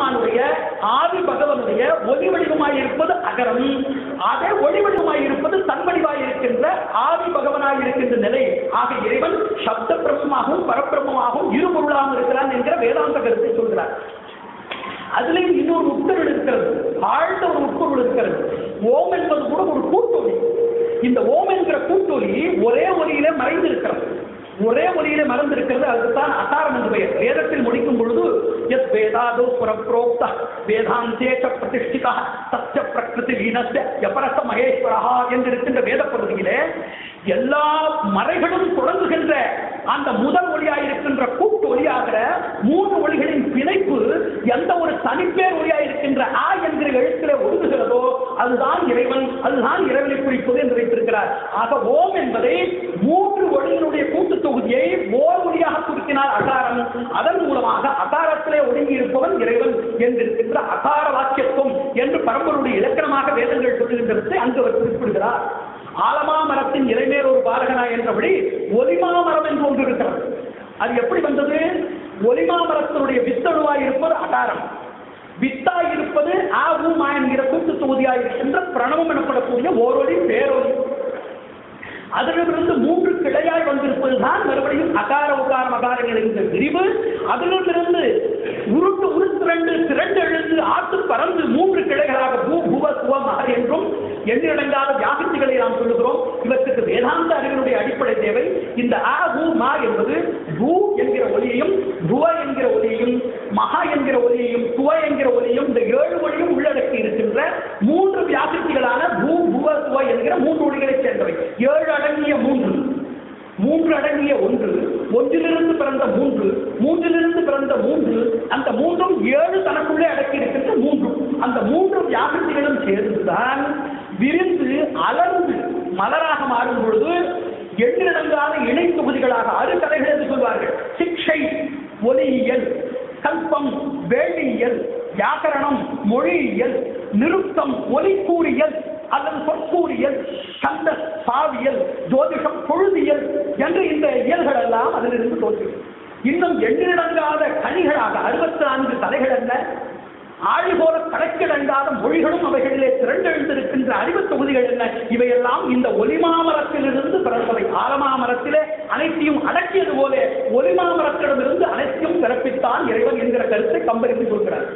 எம்பெருமானுடைய ஆதி பகவனுடைய ஒளி வடிவமாய் இருப்பது அகரம் அதே ஒளி வடிவமாய் இருப்பது தன்வடிவாய் இருக்கின்ற ஆதி பகவனாய் இருக்கின்ற நிலை ஆக இறைவன் சப்த பிரம்மமாகவும் பரபிரம்மமாகவும் இருபொருளாகவும் இருக்கிறான் என்கிற வேதாந்த கருத்தை சொல்கிறார் அதுலயும் இன்னொரு உட்பொருள் இருக்கிறது ஆழ்ந்த ஒரு உட்பொருள் இருக்கிறது ஓம் என்பது கூட ஒரு கூட்டொலி இந்த ஓம் என்கிற கூட்டொலி ஒரே ஒலியிலே மறைந்து இருக்கிறது ஒரே ஒலியிலே மறந்திருக்கிறது அதுதான் அசாரம் என்று பெயர் வேதத்தில் முடிக்கும் பொழுது எத் வேதாதோ புரப்ரோக்த வேதாந்தே ச பிரதிஷ்டிதா சத்ய பிரகிருதி லீனஸ்ய யபரச மகேஸ்வரஹா என்று இருக்கின்ற வேத பகுதியிலே எல்லா மறைகளும் தொடங்குகின்ற அந்த முதல் ஒளியாக இருக்கின்ற கூட்டு ஒளியாக மூன்று ஒளிகளின் பிணைப்பு எந்த ஒரு தனிப்பேர் ஒளியாக இருக்கின்ற ஆ என்கிற எழுத்திலே ஒடுங்குகிறதோ அதுதான் இறைவன் அதுதான் இறைவனை குறிப்பது என்று வைத்திருக்கிறார் ஆக ஓம் என்பதை மூன்று ஒளியினுடைய கூட்டு தொகுதியை ஓர் ஒளியாக குறித்தினார் அகாரம் அதன் மூலமாக அகாரத்திலே ஒடுங்கி இருப்பவன் இறைவன் என்றிருக்கின்ற அகார வாக்கியத்துவம் என்று பரம்பருடைய இலக்கணமாக வேதங்கள் சொல்லுகின்றதை அங்கு அவர் குறிப்பிடுகிறார் ஆலமா மரத்தின் இலைமேல் ஒரு பாலகனா என்றபடி ஒலிமா மரம் என்று ஒன்று இருக்கிறது அது எப்படி வந்தது ஒலிமா மரத்தினுடைய வித்தணுவாய் இருப்பது அகாரம் வித்தாய் இருப்பது ஆ ஊ மா என்கிற கூட்டு தொகுதியாய் இருக்கின்ற பிரணவம் எனப்படக்கூடிய ஓரொலி பேரொலி அதிலிருந்து மூன்று கிளையாய் வந்திருப்பதுதான் மறுபடியும் அகார உகாரம் அகாரங்கள் என்ற விரிவு அதிலிருந்து உருட்டு உருத்திரண்டு திரண்டு எழுந்து ஆட்டு பறந்து மூன்று கிளைகளாக பூ புவ சுவ மகர் என்றும் எண்ணிடங்காத வியாபித்திகளை நாம் சொல்லுகிறோம் இவற்றுக்கு வேதாந்த அறிவினுடைய அடிப்படை தேவை இந்த ஆ பூ மா என்பது பூ என்கிற ஒலியையும் புவ என்கிற ஒலியையும் மகா என்கிற ஒலியையும் துவ என்கிற ஒலியும் இந்த ஏழு ஒலியும் உள்ளடக்கி இருக்கின்ற மூன்று வியாபித்திகளான பூ புவ துவ என்கிற மூன்று ஒலிகளைச் சேர்ந்தவை ஏழு அடங்கிய மூன்று மூன்று அடங்கிய ஒன்று ஒன்றிலிருந்து பிறந்த மூன்று மூன்றிலிருந்து பிறந்த மூன்று அந்த மூன்றும் ஏழு தனக்குள்ளே அடக்கி இருக்கின்ற மூன்று அந்த மூன்று வியாபித்திகளும் சேர்ந்துதான் விரிந்து அலர்ந்து மலராக மாறும் பொழுது எண்ணிடங்காத இணை தொகுதிகளாக அறு கலைகள் என்று சொல்வார்கள் சிக்ஷை ஒலியியல் கல்பம் வேளியியல் வியாக்கரணம் மொழியியல் நிருத்தம் ஒலிக்கூறியல் அல்லது சொற்கூறியல் கந்த சாவியல் ஜோதிஷம் பொழுதியல் என்று இந்த இயல்கள் எல்லாம் அதிலிருந்து தோன்றும் இன்னும் எண்ணிடங்காத கனிகளாக அறுபத்தி நான்கு தலைகள் அல்ல ஆழி போல கணக்கிடங்காத மொழிகளும் அவைகளிலே திரண்டெழுந்திருக்கின்ற அறிவு தொகுதிகள் என்ன இவையெல்லாம் இந்த ஒலிமாமரத்திலிருந்து பிறந்தவை ஆலமாமரத்திலே அனைத்தையும் அடக்கியது போல ஒலிமாமரத்திடமிருந்து அனைத்தையும் பிறப்பித்தான் இறைவன் என்கிற கருத்தை கம்பரித்து சொல்கிறார்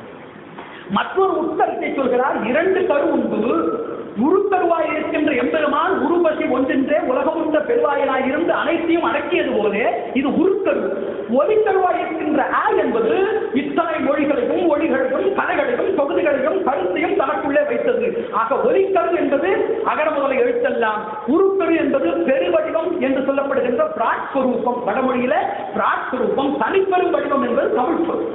மற்றொரு உட்கருத்தை சொல்கிறார் இரண்டு கரு உண்டு உருக்கருவாய் இருக்கின்ற எம்பெருமான் உருபசி ஒன்றென்றே உலகமுண்ட பெருவாயனாய் இருந்து அனைத்தையும் அடக்கியது போல இது உருக்கரு ஒலிக்கருவாய் இருக்கின்ற ஆ என்பது இத்தனை மொழிகளையும் ஒளிகளையும் கலைகளையும் தொகுதிகளையும் கருத்தையும் தனக்குள்ளே வைத்தது ஆக ஒலிக்கரு என்பது அகர முதல எழுத்தெல்லாம் உருக்கரு என்பது பெருவடிவம் என்று சொல்லப்படுகின்ற பிராட் ஸ்வரூபம் வடமொழியில பிராட் ஸ்வரூபம் தனிப்பெரும் வடிவம் என்பது தமிழ் சொல்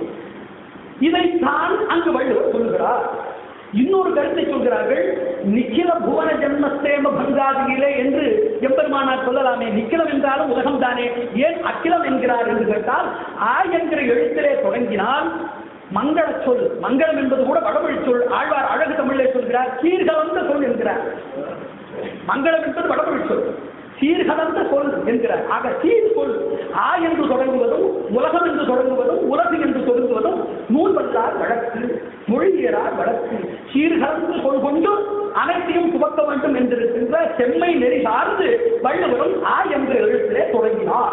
இதைத்தான் அங்கு வள்ளுவர் சொல்கிறார் இன்னொரு கருத்தை சொல்கிறார்கள் நிக்கில புவன ஜென்மஸ்தேம பங்காதியிலே என்று எம்பெருமானார் சொல்லலாமே நிக்கிலம் என்றாலும் உலகம் தானே ஏன் அக்கிலம் என்கிறார் என்று கேட்டால் ஆ என்கிற எழுத்திலே தொடங்கினால் மங்கள சொல் மங்களம் என்பது கூட வடமொழி சொல் ஆழ்வார் அழகு தமிழிலே சொல்கிறார் சீர்கலந்த சொல் என்கிறார் மங்களம் என்பது வடமொழி சொல் சீர்கலந்த சொல் என்கிறார் ஆக சீர் சொல் ஆ என்று தொடங்குவதும் உலகம் என்று தொடங்குவதும் உலகு என்று தொடங்குவதும் நூல் வல்லார் வழக்கு மொழியியலார் வழக்கு சீர்கலந்து சொல் கொண்டு அனைத்தையும் துவக்க வேண்டும் என்றிருக்கின்ற செம்மை நெறி சார்ந்து வள்ளுவரும் ஆ என்ற எழுத்திலே தொடங்கினார்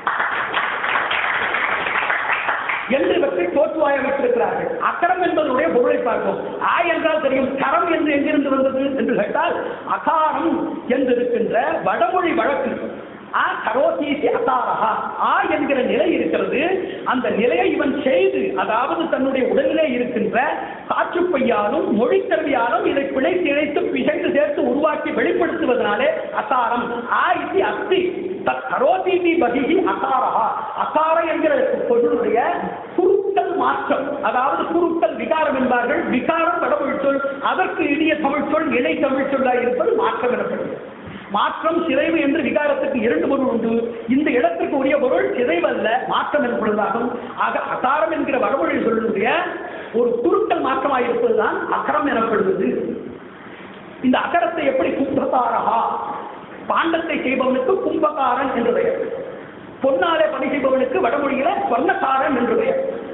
என்று இவற்றை தோற்றுவாய வைத்திருக்கிறார்கள் அக்கரம் என்பதனுடைய பொருளை பார்ப்போம் ஆ என்றால் தெரியும் கரம் என்று எங்கிருந்து வந்தது என்று கேட்டால் அகாரம் என்று இருக்கின்ற வடமொழி வழக்கு ஆ கரோதீசி அகாரஹா ஆ என்கிற நிலை இருக்கிறது அந்த நிலையை இவன் செய்து அதாவது தன்னுடைய உடலிலே இருக்கின்ற காற்றுப்பையாலும் மொழிக்கருவியாலும் இதை பிழைத்து இழைத்து பிசைந்து சேர்த்து உருவாக்கி வெளிப்படுத்துவதனாலே அகாரம் ஆ இது அஸ்தி தத் கரோதீதி பகிஹி அகாரஹா அகார என்கிற பொருளுடைய குறுக்கல் மாற்றம் அதாவது குறுக்கல் விகாரம் என்பார்கள் விகாரம் வடமொழி சொல் அதற்கு இனிய தமிழ் சொல் இணை தமிழ் சொல்லாய் இருப்பது மாற்றம் எனப்படுகிறது மாற்றம் சிதைவு என்று விகாரத்துக்கு இரண்டு பொருள் உண்டு இந்த இடத்துக்கு உரிய பொருள் சிதைவு அல்ல மாற்றம் என்பதாகும் ஆக அகாரம் என்கிற வடமொழி சொல்லுடைய ஒரு குறுக்கல் மாற்றமாக இருப்பதுதான் அகரம் எனப்படுவது இந்த அகரத்தை எப்படி கும்பகாரகா பாண்டத்தை செய்பவனுக்கு கும்பகாரன் என்று பெயர் பொன்னாலே பணி செய்பவனுக்கு வடமொழியில சொன்னக்காரன் என்று பெயர்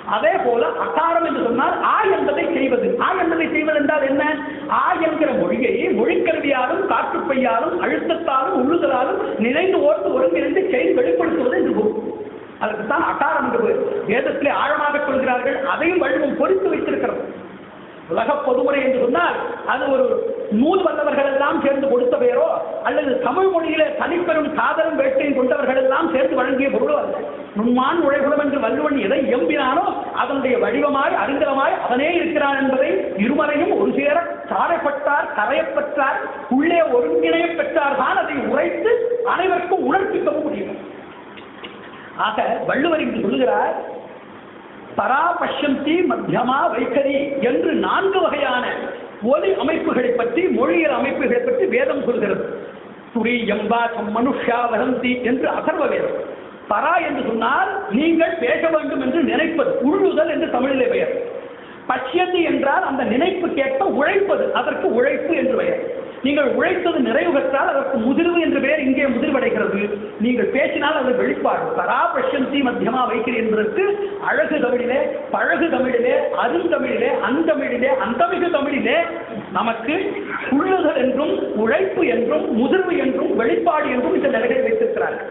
அதே போல அகாரம் என்று சொன்னால் ஆ என்பதை செய்வது ஆ என்பதை செய்வது என்றால் என்ன ஆ என்கிற மொழியை மொழிக்கருவியாலும் காற்றுப்பையாலும் அழுத்தத்தாலும் உள்ளுதலாலும் நினைந்து ஓர்த்து ஒருங்கிணைந்து செய்து வெளிப்படுத்துவது என்று பொருள் அதற்கு தான் அகாரம் என்று பெயர். வேதத்திலே ஆழமாக சொல்கிறார்கள் அதையும் வள்ளுவம் பொறித்து வைத்திருக்கிறது உலக பொதுமுறை என்று சொன்னால் அது ஒரு நூல் வல்லவர்கள் எல்லாம் சேர்ந்து கொடுத்த பெயரோ அல்லது தமிழ் மொழியிலே தனிப்பெரும் காதலும் வேட்டையும் கொண்டவர்கள் எல்லாம் சேர்ந்து வழங்கிய பொருளோ அல்ல நுண்மான் உழைகுலம் என்று வள்ளுவன் எதை எம்பினானோ அதனுடைய வடிவமாய் அறிந்தமாய் அவனே இருக்கிறான் என்பதை இருமறையும் ஒரு சேர சாரைப்பட்டார் கரையப்பட்டார் உள்ளே ஒருங்கிணைய பெற்றார் தான் அதை உரைத்து அனைவருக்கும் உணர்த்திக்கவும் முடியும் ஆக வள்ளுவர் இங்கு சொல்லுகிறார் பரா பஷ்யந்தி மத்தியமா வைகரி என்று நான்கு வகையான ஒலி அமைப்புகளை பற்றி மொழியியல் அமைப்புகளை பற்றி வேதம் சொல்கிறது துரி எம்பா மனுஷா வதந்தி என்று அகர்வ வேதம் பரா என்று சொன்னால் நீங்கள் பேச வேண்டும் என்று நினைப்பது உள்ளுதல் என்று தமிழிலே பெயர் பஷ்யந்தி என்றால் அந்த நினைப்புக்கேற்ப உழைப்பது அதற்கு உழைப்பு என்று பெயர் நீங்கள் உழைத்தது நிறைவு பெற்றால் அதற்கு முதிர்வு என்று பெயர் இங்கே முதிர்வடைகிறது நீங்கள் பேசினால் அது வெளிப்பாடு பரா பஷ்யந்தி மத்தியமா வைக்கிறேன் என்பதற்கு அழகு தமிழிலே பழகு தமிழிலே அருந்தமிழிலே அந்தமிழிலே அந்தமிகு தமிழிலே நமக்கு உள்ளுதல் என்றும் உழைப்பு என்றும் முதிர்வு என்றும் வெளிப்பாடு என்றும் இந்த நிலையை வைத்திருக்கிறார்கள்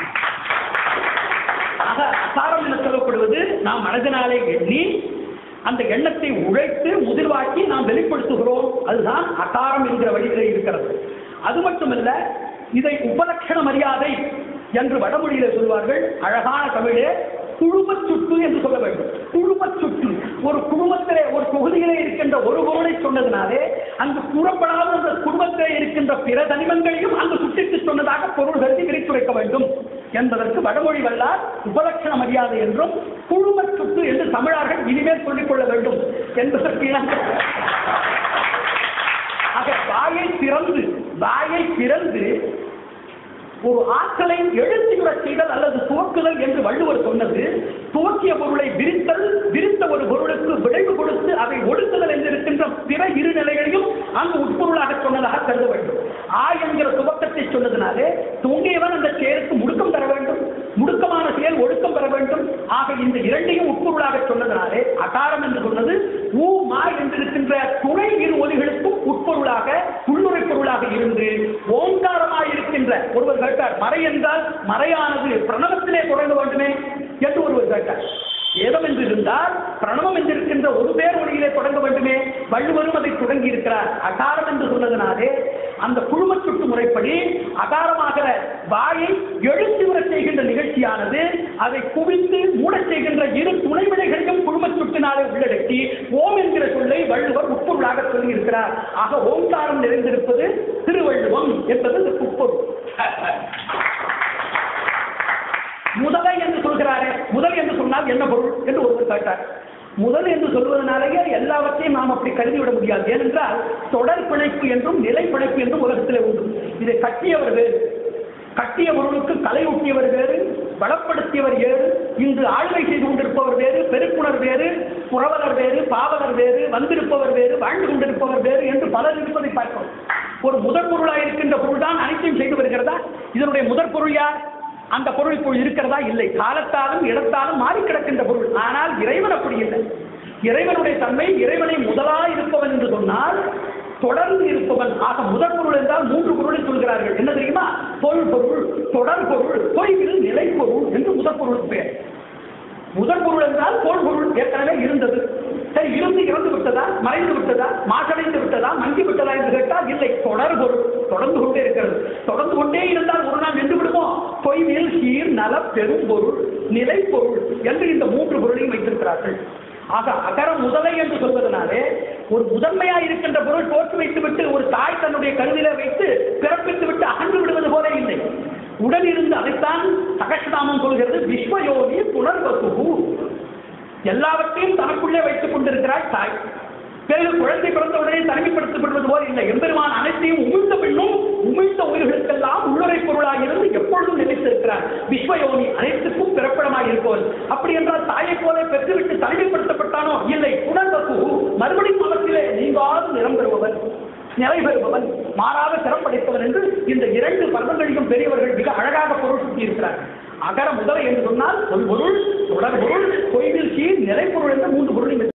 ஆக அசாரம் என சொல்லப்படுவது நாம் மனதினாலே எண்ணி அந்த எண்ணத்தை உழைத்து முதிர்வாக்கி நாம் வெளிப்படுத்துகிறோம் அதுதான் அகாரம் என்கிற வழியிலே இருக்கிறது அது மட்டுமல்ல இதை உபலட்சண மரியாதை என்று வடமொழியிலே சொல்வார்கள் அழகான தமிழே குழுமச் சுட்டு என்று சொல்ல வேண்டும் குழுமச் சுட்டு ஒரு குடும்பத்திலே ஒரு தொகுதியிலே இருக்கின்ற ஒரு பொருளை சொன்னதினாலே அங்கு கூறப்படாத அந்த குடும்பத்திலே இருக்கின்ற பிற தனிமங்களையும் அங்கு சுட்டிட்டு சொன்னதாக பொருள் கருதி விரித்துரைக்க வேண்டும் என்பதற்கு வடமொழி வல்லார் உபலட்சண மரியாதை என்றும் குழுமச் சுட்டு என்று தமிழர்கள் இனிமேல் சொல்லிக் கொள்ள வேண்டும் என்பதற்கு இணங்க ஆக வாயை திறந்து வாயை திறந்து ஒரு ஆற்றலை எழுத்துகிறச் செய்தல் அல்லது துவக்குதல் என்று வள்ளுவர் சொன்னது துவக்கிய பொருளை விரித்தல் விரித்த ஒரு பொருளுக்கு விளைவு கொடுத்து அதை ஒடுக்குதல் என்றிருக்கின்ற பிற இரு நிலைகளையும் அங்கு உட்பொருளாக சொன்னதாக கருத வேண்டும் ஆ என்கிற துவக்கத்தை சொன்னதினாலே தூங்கியவன் அந்த செயலுக்கு முடுக்கம் தர வேண்டும் முடுக்கமான செயல் ஒழுக்கம் பெற வேண்டும் ஆக இந்த இரண்டையும் உட்பொருளாக சொன்னதினாலே அகாரம் என்று சொன்னது ஊ மா என்றிருக்கின்ற துணை இரு ஒலிகளுக்கும் உட்பொருளாக உள்ளுரை பொருளாக இருந்து ஓங்காரமாய் இருக்கின்ற ஒருவர் கேட்டார் மறை என்றால் மறையானது பிரணவத்திலே தொடங்க வேண்டுமே என்று ஒருவர் கேட்டார் ஏதம் என்று இருந்தால் பிரணவம் என்றிருக்கின்ற ஒரு பேர் ஒளியிலே தொடங்க வேண்டுமே வள்ளுவரும் அதை தொடங்கி இருக்கிறார் அகாரம் என்று சொன்னதினாலே அந்த குழுமச் சுட்டு முறைப்படி அகாரமாகிற வாயை எழுத்து வரச் செய்கின்ற நிகழ்ச்சியானது அதை குவித்து மூடச் செய்கின்ற இரு துணைவினைகளையும் குழுமச் சுட்டினாலே உள்ளடக்கி ஓம் என்கிற சொல்லை வள்ளுவர் உட்பொருளாக சொல்லி இருக்கிறார் ஆக ஓங்காரம் நிறைந்திருப்பது திருவள்ளுவம் என்பது இந்த உட்பொருள் முதலை என்று சொல்கிறாரே முதல் என்று சொன்னால் என்ன பொருள் என்று ஒருவர் கேட்டார் முதல் என்று சொல்வதனாலேயே எல்லாவற்றையும் நாம் அப்படி கருதிவிட முடியாது ஏனென்றால் தொடர் பிழைப்பு என்றும் நிலை பிழைப்பு என்றும் உலகத்திலே உண்டு இதை கட்டியவர் வேறு கட்டிய பொருளுக்கு கலையூட்டியவர் வேறு பலப்படுத்தியவர் வேறு இன்று ஆளுகை செய்து கொண்டிருப்பவர் வேறு பெருக்குணர் வேறு புறவலர் வேறு பாவலர் வேறு வந்திருப்பவர் வேறு வாழ்ந்து கொண்டிருப்பவர் வேறு என்று பலர் இருப்பதை பார்க்கிறோம் ஒரு முதற் பொருளாக இருக்கின்ற பொருள் தான் அனைத்தையும் செய்து வருகிறதா இதனுடைய முதற் பொருள் யார் அந்த பொருள் இப்போ இருக்கிறதா இல்லை காலத்தாலும் இடத்தாலும் மாறி கிடக்கின்ற பொருள் ஆனால் இறைவன் அப்படி இல்லை இறைவனுடைய தன்மை இறைவனை முதலா இருப்பவன் என்று சொன்னால் தொடர்ந்து இருப்பவன் ஆக முதற் பொருள் என்றால் மூன்று பொருளை சொல்கிறார்கள் என்ன தெரியுமா பொருள் பொருள் தொடர் பொருள் தொய்வில் நிலை பொருள் என்று முதற் பொருள் பேர் முதற் பொருள் என்றால் போல் பொருள் ஏற்கனவே இருந்தது சரி இருந்து இறந்து விட்டதா மறைந்து விட்டதா மாசடைந்து விட்டதா மங்கி விட்டதா என்று கேட்டால் இல்லை தொடர் பொருள் தொடர்ந்து கொண்டே இருக்கிறது தொடர்ந்து கொண்டே இருந்தால் ஒரு நாள் நின்று விடுமோ பொய்வில் சீர் நல பெரும் பொருள் நிலை பொருள் என்று இந்த மூன்று பொருளையும் வைத்திருக்கிறார்கள் ஆக அகர முதலை என்று சொல்வதனாலே ஒரு முதன்மையா இருக்கின்ற பொருள் தோற்று வைத்து விட்டு ஒரு தாய் தன்னுடைய கருவில வைத்து பிறப்பித்து விட்டு அகன்று விடுவது போல இல்லை உடன் இருந்து அதைத்தான் சகஸ்நாமம் சொல்கிறது விஸ்வயோகி புனர்வசுகு எல்லாவற்றையும் தனக்குள்ளே வைத்துக் கொண்டிருக்கிறாள் தாய் பிறகு குழந்தை பிறந்த உடனே தனிமைப்படுத்தப்படுவது போல் இல்லை எம்பெருமான் அனைத்தையும் உமிழ்ந்த பின்னும் உமிழ்ந்த உயிர்களுக்கெல்லாம் உள்ளுரை பொருளாக இருந்து எப்பொழுதும் நிலைத்திருக்கிறார் விஸ்வயோனி அனைத்துக்கும் பிறப்பிடமாக இருப்பவன் அப்படி என்றால் தாயைப் போல பெற்றுவிட்டு தனிமைப்படுத்தப்பட்டானோ இல்லை புனர்வசு மறுபடியும் அவற்றிலே நீங்காது நிறம் பெறுபவன் நிலை பெறுபவன் மாறாத சிறப்படைப்பவன் என்று இந்த இரண்டு பர்வங்களையும் பெரியவர்கள் மிக அழகாக பொருள் சுட்டி இருக்கிறார் அகர முதலை என்று சொன்னால் ஒரு பொருள் தொடர் பொருள் பொய்வில் சீர் நிலைப்பொருள் என்ற மூன்று பொருளையும்